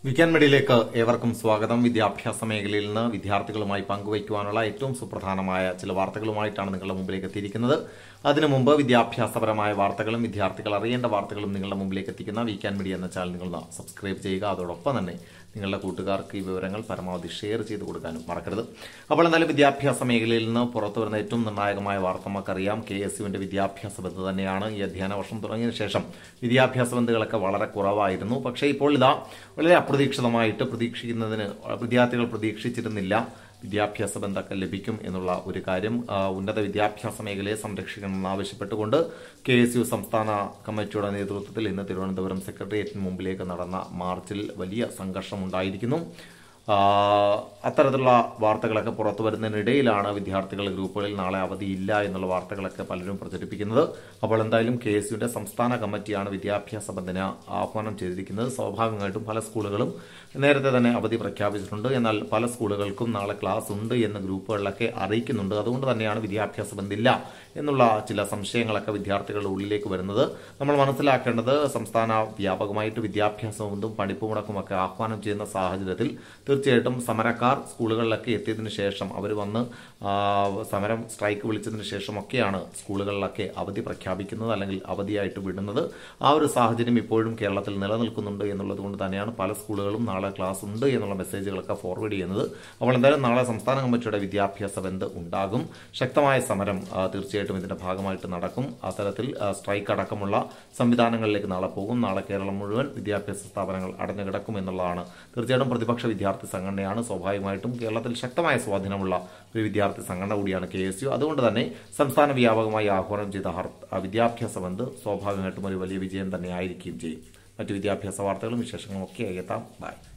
weekend മീഡിയയിലേക്ക് ഏവർക്കും സ്വാഗതം വിദ്യാഭ്യാസ മേഖലയിൽ നിന്ന് വിദ്യാർത്ഥികളുമായി പങ്കുവയ്ക്കുവാനുള്ള ഏറ്റവും സുപ്രധാനമായ ചില വാർത്തകളുമായിട്ടാണ് നിങ്ങളുടെ മുമ്പിലേക്ക് എത്തിയിരിക്കുന്നത് അതിനു മുമ്പ് വിദ്യാഭ്യാസപരമായ വാർത്തകളും വിദ്യാർത്ഥികൾ അറിയേണ്ട വാർത്തകളും നിങ്ങളുടെ മുമ്പിലേക്ക് എത്തിക്കുന്ന വീക്കെൻഡ് മീഡിയ എന്ന ചാനൽ നിങ്ങൾ സബ്സ്ക്രൈബ് ചെയ്യുക അതോടൊപ്പം തന്നെ നിങ്ങളുടെ കൂട്ടുകാർക്ക് ഈ വിവരങ്ങൾ പരമാവധി ഷെയർ ചെയ്ത് കൊടുക്കാനും മറക്കരുത് അപ്പോൾ എന്തായാലും വിദ്യാഭ്യാസ മേഖലയിൽ നിന്ന് പുറത്തു വരുന്ന ഏറ്റവും നിർണായകമായ വാർത്ത നമുക്കറിയാം കെ എസ് യുവിന്റെ വിദ്യാഭ്യാസ ബന്ധ് തന്നെയാണ് ഈ അധ്യയന വർഷം തുടങ്ങിയതിനു ശേഷം വിദ്യാഭ്യാസ ബന്ധുകളൊക്കെ വളരെ കുറവായിരുന്നു പക്ഷേ ഇപ്പോൾ ഇതാ വളരെ അപ്രതീക്ഷിതമായിട്ട് പ്രതീക്ഷിക്കുന്നതിന് വിദ്യാർത്ഥികൾ പ്രതീക്ഷിച്ചിരുന്നില്ല വിദ്യാഭ്യാസ ബന്ധമൊക്കെ ലഭിക്കും എന്നുള്ള ഒരു കാര്യം ആ, ഉന്നത വിദ്യാഭ്യാസ മേഖലയെ സംരക്ഷിക്കണമെന്ന് ആവശ്യപ്പെട്ടുകൊണ്ട് കെ എസ് യു സംസ്ഥാന കമ്മിറ്റിയുടെ നേതൃത്വത്തിൽ ഇന്ന് തിരുവനന്തപുരം സെക്രട്ടേറിയറ്റിന് മുമ്പിലേക്ക് നടന്ന മാർച്ചിൽ വലിയ സംഘർഷം ഉണ്ടായിരിക്കുന്നു ആ, അത്തരത്തിലുള്ള വാർത്തകളൊക്കെ പുറത്തു വരുന്നതിനിടയിലാണ് വിദ്യാർത്ഥികൾ ഗ്രൂപ്പുകളിൽ നാളെ അവധിയില്ല എന്നുള്ള വാർത്തകളൊക്കെ പലരും പ്രചരിപ്പിക്കുന്നത് അപ്പോൾ എന്തായാലും കെ എസ് യുവിന്റെ സംസ്ഥാന കമ്മിറ്റിയാണ് വിദ്യാഭ്യാസ ബന്ധിന് ആഹ്വാനം ചെയ്തിരിക്കുന്നത് സ്വാഭാവികമായിട്ടും പല സ്കൂളുകളും നേരത്തെ തന്നെ അവധി പ്രഖ്യാപിച്ചിട്ടുണ്ട് എന്നാൽ പല സ്കൂളുകൾക്കും നാളെ ക്ലാസ് ഉണ്ട് എന്ന് ഗ്രൂപ്പുകളിലൊക്കെ അറിയിക്കുന്നുണ്ട് അതുകൊണ്ട് തന്നെയാണ് വിദ്യാഭ്യാസ ബന്ധില്ല എന്നുള്ള ചില സംശയങ്ങളൊക്കെ വിദ്യാർത്ഥികളുടെ ഉള്ളിലേക്ക് വരുന്നത് നമ്മൾ മനസ്സിലാക്കേണ്ടത് സംസ്ഥാന വ്യാപകമായിട്ട് വിദ്യാഭ്യാസ ബന്ധും പഠിപ്പ് മുടക്കുമൊക്കെ ആഹ്വാനം ചെയ്യുന്ന സാഹചര്യത്തിൽ തീർച്ചയായിട്ടും സമരക്കാർ സ്കൂളുകളിലൊക്കെ എത്തിയതിനു ശേഷം അവർ വന്ന് ആ, സമരം സ്ട്രൈക്ക് വിളിച്ചതിന് ശേഷമൊക്കെയാണ് സ്കൂളുകളിലൊക്കെ അവധി പ്രഖ്യാപിക്കുന്നത് അല്ലെങ്കിൽ അവധിയായിട്ട് വിടുന്നത് ആ ഒരു സാഹചര്യം ഇപ്പോഴും കേരളത്തിൽ നിലനിൽക്കുന്നുണ്ട് എന്നുള്ളത് കൊണ്ട് തന്നെയാണ് പല സ്കൂളുകളും നാളെ ക്ലാസ് ഉണ്ട് എന്നുള്ള മെസ്സേജുകളൊക്കെ ഫോർവേഡ് ചെയ്യുന്നത് അപ്പോൾ എന്തായാലും നാളെ സംസ്ഥാന കമ്മിറ്റിയുടെ വിദ്യാഭ്യാസ ബന്ദ് ഉണ്ടാകും ശക്തമായ സമരം ആ, തീർച്ചയായിട്ടും ഇതിന്റെ ഭാഗമായിട്ട് നടക്കും അത്തരത്തിൽ ആ, സ്ട്രൈക്ക് അടക്കമുള്ള സംവിധാനങ്ങളിലേക്ക് നാളെ പോകും നാളെ കേരളം മുഴുവൻ വിദ്യാഭ്യാസ സ്ഥാപനങ്ങൾ അടഞ്ഞു കിടക്കും എന്നുള്ളതാണ് തീർച്ചയായിട്ടും പ്രതിപക്ഷ വിദ്യാർത്ഥി സംഘടനയാണ് സ്വാഭാവികമായിട്ടും കേരളത്തിൽ ശക്തമായ സ്വാധീനമുള്ള ഒരു വിദ്യാർത്ഥി സംഘടന കൂടിയാണ് കെ എസ് യു അതുകൊണ്ട് തന്നെ സംസ്ഥാന വ്യാപകമായി ആഹ്വാനം ചെയ്ത ഹർ- ആ, വിദ്യാഭ്യാസ ബന്ദ് സ്വാഭാവികമായിട്ടും ഒരു വലിയ വിജയം തന്നെ ആയിരിക്കുകയും ചെയ്യും മറ്റു വിദ്യാഭ്യാസ വാർത്തകളും വിശേഷങ്ങളും ഒക്കെ എത്താം ബൈ